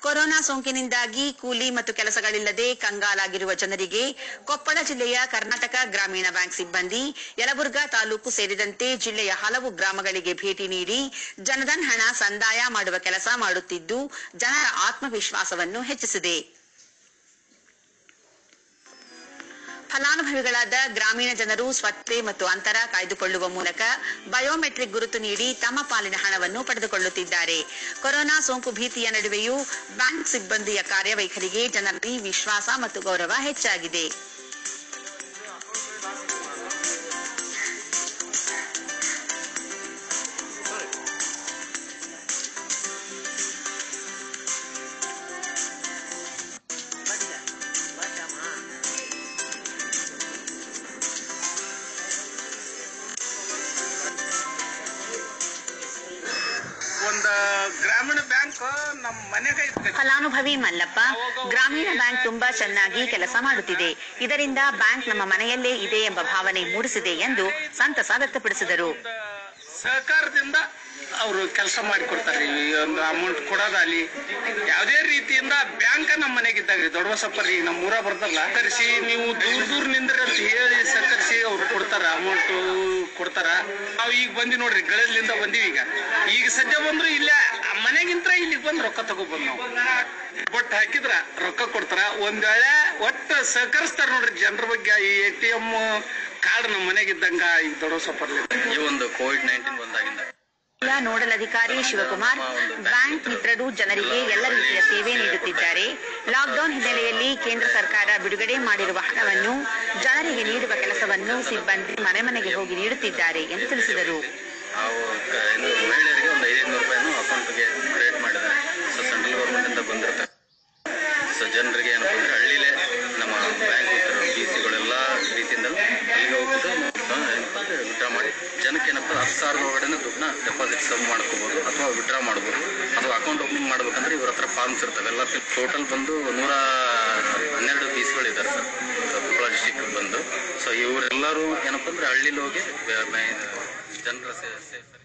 corona ಸೋಂಕಿನಿಂದಾಗಿ ಕೂಲಿ ಮತ್ತು ಕೆಲಸಗಳಿಲ್ಲದೆ ಕಂಗಾಲಾಗಿರುವ ಜನರಿಗೆ ಕೊಪ್ಪಳ ಜಿಲ್ಲೆಯ ಕರ್ನಾಟಕ ಗ್ರಾಮೀಣ ಬ್ಯಾಂಕ್ ಸಿಬ್ಬಂದಿ ಯಲಬುರ್ಗಾ ತಾಲೂಕು ಸೇರಿದಂತೆ ಜಿಲ್ಲೆಯ ಹಲವು ಗ್ರಾಮಗಳಿಗೆ ಭೇಟಿ ನೀಡಿ ಜನಧನ್ ಹಣ ಸಂದಾಯ ಮಾಡುವ ಕೆಲಸ ಮಾಡುತ್ತಿದ್ದು ಜನರ ಆತ್ಮವಿಶ್ವಾಸವನ್ನು ಹೆಚ್ಚಿಸಿದೆ ಫಲಾನುಭವಿಗಳಾದ ಗ್ರಾಮೀಣ ಜನರು ಸ್ವಚ್ಛತೆ ಮತ್ತು ಅಂತರ ಕಾಯ್ದುಕೊಳ್ಳುವ ಮೂಲಕ ಬಯೋಮೆಟ್ರಿಕ್ ಗುರುತು ನೀಡಿ ತಮ್ಮ ಪಾಲಿನ ಹಣವನ್ನು ಪಡೆದುಕೊಳ್ಳುತ್ತಿದ್ದಾರೆ ಕೊರೋನಾ ಸೋಂಕು ಭೀತಿಯ ನಡುವೆಯೂ ಬ್ಯಾಂಕ್ ಸಿಬ್ಬಂದಿಯ ಕಾರ್ಯವೈಖರಿಗೆ ಜನರಲ್ಲಿ ವಿಶ್ವಾಸ ಮತ್ತು ಗೌರವ ಹೆಚ್ಚಾಗಿದೆ ಒಂದು ಗ್ರಾಮೀಣ ಬ್ಯಾಂಕ್ ನಮ್ಮ ಮನೆಗೆ ಇರ್ತೈತಿ ಫಲಾನುಭವಿ ಮಲ್ಲಪ್ಪ ಗ್ರಾಮೀಣ ಬ್ಯಾಂಕ್ ತುಂಬಾ ಚೆನ್ನಾಗಿ ಕೆಲಸ ಮಾಡುತ್ತಿದೆ ಇದರಿಂದ ಬ್ಯಾಂಕ್ ನಮ್ಮ ಮನೆಯಲ್ಲೇ ಇದೆ ಎಂಬ ಭಾವನೆ ಮೂಡಿಸಿದೆ ಎಂದು ಸಂತಸ ವ್ಯಕ್ತಪಡಿಸಿದರು ಒಂದು ಸಹಕಾರದಿಂದ ಅವರು ಕೆಲಸ ಮಾಡಿಕೊಡ್ತಾರೆ ಈ ಒಂದು ಅಮೌಂಟ್ ಕೊಡೋದಾಗ್ಲಿ ಯಾವುದೇ ರೀತಿಯಿಂದ ಬ್ಯಾಂಕ್ ನಮ್ಮ ಮನೆಗಿದ್ದಾಗ ದೊಡ್ಡಬಸಪ್ಪರಿ ನಮ್ಮ ಊರ ಬರ್ತಲ್ಲ ಕರೆಸಿ ನೀವು ದೂರ ದೂರ ನಿಂದ್ರಿ ಅಂತ ಹೇಳಿ ಸಹಕರಿಸಿ ಅವ್ರು ಕೊಡ್ತಾರ ಅಮೌಂಟ್ ಕೊಡ್ತಾರ ನಾವು ಈಗ ಬಂದಿ ನೋಡ್ರಿ ಗಳದ್ಲಿಂದ ಬಂದೀವಿ ಈಗ ಈಗ ಸದ್ಯ ಬಂದ್ರು ಇಲ್ಲೇ ಮನೆಗಿಂತ ಇಲ್ಲಿಗೆ ಬಂದು ರೊಕ್ಕ ತಗೊಬಂದ್ ನಾವು ಬಟ್ ಹಾಕಿದ್ರ ರೊಕ್ಕ ಕೊಡ್ತಾರ ಒಂದ್ ವೇಳೆ ಒಟ್ಟು ಸಹಕರಿಸ್ತಾರ ನೋಡ್ರಿ ಜನರ ಬಗ್ಗೆ ಈ ಎ ಟಿ ಎಂ ಕಾರ್ಡ್ ನಮ್ಮ ಮನೆಗಿದ್ದಂಗ ಈಗ ದೊಡ್ಡಬಸಪ್ಪರ್ಲಿ ಈ ಒಂದು ಕೋವಿಡ್ ನೈನ್ಟೀನ್ ಬಂದಾಗಿಂದ ಜಿಲ್ಲಾ ನೋಡಲ್ ಅಧಿಕಾರಿ ಶಿವಕುಮಾರ್ ಬ್ಯಾಂಕ್ ಮಿತ್ರರು ಜನರಿಗೆ ಎಲ್ಲ ರೀತಿಯ ಸೇವೆ ನೀಡುತ್ತಿದ್ದಾರೆ ಲಾಕ್ಡೌನ್ ಹಿನ್ನೆಲೆಯಲ್ಲಿ ಕೇಂದ್ರ ಸರ್ಕಾರ ಬಿಡುಗಡೆ ಮಾಡಿರುವ ಹಣವನ್ನು ಜನರಿಗೆ ನೀಡುವ ಕೆಲಸವನ್ನು ಸಿಬ್ಬಂದಿ ಮನೆ ಮನೆಗೆ ಹೋಗಿ ನೀಡುತ್ತಿದ್ದಾರೆ ಎಂದು ತಿಳಿಸಿದರು ನಾವು ಕ- ಇನ್ನು ಮಹಿಳೆಯರಿಗೆ ಒಂದು ಐದೈದು ರೂಪಾಯಿನೂ ಅಕೌಂಟ್ಗೆ ಕ್ರಿಯೇಟ್ ಮಾಡಿದ್ದಾರೆ ಸೊ ಸೆಂಟ್ರಲ್ ಗೌರ್ಮೆಂಟಿಂದ ಬಂದಿರುತ್ತೆ ಸೊ ಜನರಿಗೆ ಏನಪ್ಪ ಅಂದ್ರೆ ಹಳ್ಳಿಲೇ ನಮ್ಮ ಬ್ಯಾಂಕ್ ಬಿ ಸಿಗಳೆಲ್ಲ ರೀತಿಯಿಂದಲೂ ಅಲ್ಲಿಗೆ ಹೋಗ್ಬಿಟ್ಟು ವಿಡ್ರಾ ಮಾಡಿ ಜನಕ್ಕೆ ಏನಪ್ಪ ಹತ್ತು ಸಾವಿರದ ಒಳಗಡೆ ದುಡ್ಡನ್ನ ಡೆಪಾಸಿಟ್ ಸಬ್ ಮಾಡ್ಕೋಬೋದು ಅಥವಾ ವಿಡ್ರಾ ಮಾಡ್ಬೋದು ಅಥವಾ ಅಕೌಂಟ್ ಓಪನಿಂಗ್ ಮಾಡ್ಬೇಕಂದ್ರೆ ಇವ್ರ ಹತ್ರ ಫಾರ್ಮ್ಸ್ ಇರ್ತವೆ ಎಲ್ಲ ಟೋಟಲ್ ಬಂದು ನೂರ ಹನ್ನೆರಡು ಪಿ ಸಿಗಳಿದ್ದಾರೆ ಸರ್ ಕೊಪ್ಪಳ ಡಿಸ್ಟಿಕ್ ಬಂದು ಸೊ ಇವರೆಲ್ಲರೂ ಏನಪ್ಪ ಅಂದ್ರೆ ಹಳ್ಳಿಲಿ ಹೋಗಿ ಬೆ- ಬೆ- ಜನರ ಸೇ- ಸೇ-